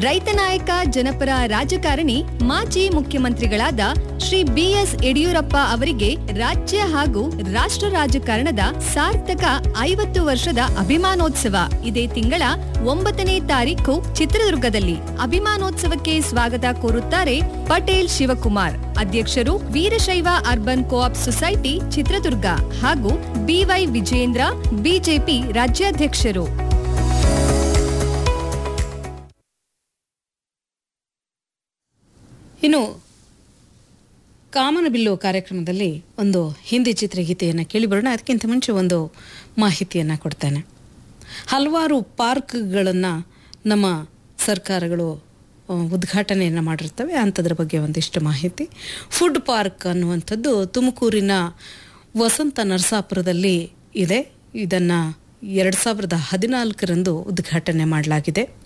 ರೈತ ನಾಯಕ ಜನಪರ ರಾಜಕಾರಣಿ ಮಾಜಿ ಮುಖ್ಯಮಂತ್ರಿಗಳಾದ ಶ್ರೀ ಬಿಎಸ್ ಯಡಿಯೂರಪ್ಪ ಅವರಿಗೆ ರಾಜ್ಯ ಹಾಗೂ ರಾಷ್ಟ್ರ ರಾಜಕಾರಣದ ಸಾರ್ಥಕ ಐವತ್ತು ವರ್ಷದ ಅಭಿಮಾನೋತ್ಸವ ಇದೇ ತಿಂಗಳ ಒಂಬತ್ತನೇ ತಾರೀಖು ಚಿತ್ರದುರ್ಗದಲ್ಲಿ ಅಭಿಮಾನೋತ್ಸವಕ್ಕೆ ಸ್ವಾಗತ ಕೋರುತ್ತಾರೆ ಪಟೇಲ್ ಶಿವಕುಮಾರ್ ಅಧ್ಯಕ್ಷರು Veerashaiva urban co-op society Chitradurga ಹಾಗೂ ಬಿವೈ ವಿಜೇಂದ್ರ ಬಿಜೆಪಿ ರಾಜ್ಯಾಧ್ಯಕ್ಷರು ಇನ್ನು ಕಾಮನಬಿಲ್ಲು ಕಾರ್ಯಕ್ರಮದಲ್ಲಿ ಒಂದು ಹಿಂದಿ ಚಿತ್ರಗೀತೆಯನ್ನು ಕೇಳಿಬರೋಣ ಅದಕ್ಕಿಂತ ಮುಂಚೆ ಒಂದು ಮಾಹಿತಿಯನ್ನು ಕೊಡ್ತೇನೆ ಹಲವಾರು ಪಾರ್ಕ್ಗಳನ್ನು ನಮ್ಮ ಸರ್ಕಾರಗಳು ಆ, ಉದ್ಘಾಟನೆಯನ್ನು ಮಾಡಿರ್ತವೆ ಅಂಥದ್ರ ಬಗ್ಗೆ ಒಂದಿಷ್ಟು ಮಾಹಿತಿ ಫುಡ್ ಪಾರ್ಕ್ ಅನ್ನುವಂಥದ್ದು ತುಮಕೂರಿನ ವಸಂತ ನರಸಾಪುರದಲ್ಲಿ ಇದೆ ಇದನ್ನು ಎರಡು ಸಾವಿರದ ಹದಿನಾಲ್ಕರಂದು ಉದ್ಘಾಟನೆ ಮಾಡಲಾಗಿದೆ